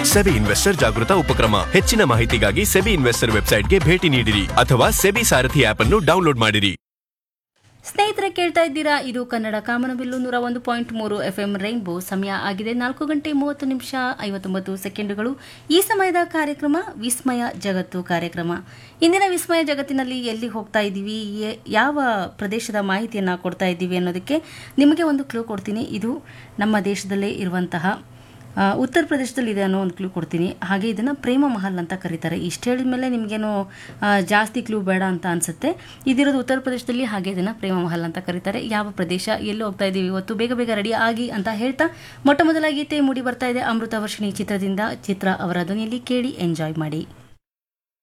SEBI investor ಜಾಗೃತ ಉಪಕ್ರಮ ಹೆಚ್ಚಿನ ಮಾಹಿತಿಗಾಗಿ ಸೆಬಿ ಇನ್ವೆಸ್ಟರ್ ವೆಬ್ಸೈಟ್ಗೆ ಭೇಟಿ ನೀಡಿರಿ ಅಥವಾ ಸೆಬಿ ಸಾರಥಿ ಆಪ್ ಅನ್ನು ಡೌನ್ಲೋಡ್ ಮಾಡಿರಿ ಸ್ನೇಹಿತರೆ ಕೇಳ್ತಾ ಇದ್ದೀರಾ ಇದು ಕನ್ನಡ ಕಾಮನಬಿಲ್ಲು ನೂರ ಒಂದು ಪಾಯಿಂಟ್ ಮೂರು ಎಫ್ ಎಂ ರೈನ್ಬೋ ಸಮಯ ಆಗಿದೆ ನಾಲ್ಕು ಗಂಟೆ ಮೂವತ್ತು ನಿಮಿಷ ಐವತ್ತೊಂಬತ್ತು ಸೆಕೆಂಡುಗಳು ಈ ಸಮಯದ ಕಾರ್ಯಕ್ರಮ ವಿಸ್ಮಯ ಜಗತ್ತು ಕಾರ್ಯಕ್ರಮ ಇಂದಿನ ವಿಸ್ಮಯ ಜಗತ್ತಿನಲ್ಲಿ ಎಲ್ಲಿ ಹೋಗ್ತಾ ಇದ್ದೀವಿ ಎ- ಯಾವ ಪ್ರದೇಶದ ಮಾಹಿತಿಯನ್ನು ಕೊಡ್ತಾ ಇದ್ದೀವಿ ಅನ್ನೋದಕ್ಕೆ ನಿಮಗೆ ಒಂದು ಕ್ಲೂ ಕೊಡ್ತೀನಿ ಇದು ನಮ್ಮ ದೇಶದಲ್ಲೇ ಇರುವಂತಹ ಆ, ಉತ್ತರ ಪ್ರದೇಶದಲ್ಲಿ ಇದೆ ಅನ್ನೋ ಒಂದು ಕ್ಲೂ ಕೊಡ್ತೀನಿ ಹಾಗೆ ಇದನ್ನು ಪ್ರೇಮ ಮಹಲ್ ಅಂತ ಕರೀತಾರೆ ಇಷ್ಟು ಹೇಳಿದ ಮೇಲೆ ನಿಮಗೇನು ಆ, ಜಾಸ್ತಿ ಕ್ಲೂ ಬೇಡ ಅಂತ ಅನ್ಸುತ್ತೆ ಇದಿರೋದು ಉತ್ತರ ಪ್ರದೇಶದಲ್ಲಿ ಹಾಗೆ ಇದನ್ನು ಪ್ರೇಮ ಮಹಲ್ ಅಂತ ಕರೀತಾರೆ ಯಾವ ಪ್ರದೇಶ ಎಲ್ಲಿ ಹೋಗ್ತಾ ಇದ್ದೀವಿ ಇವತ್ತು ಬೇಗ ಬೇಗ ರೆಡಿ ಆಗಿ ಅಂತ ಹೇಳ್ತಾ ಮೊಟ್ಟ ಮೊದಲ ಗೀತೆ ಮೂಡಿ ಬರ್ತಾ ಇದೆ ಅಮೃತ ವರ್ಷಿಣಿ ಚಿತ್ರದಿಂದ ಚಿತ್ರ ಅವರ ಧ್ವನಿಯಲ್ಲಿ ಕೇಳಿ ಎಂಜಾಯ್ ಮಾಡಿ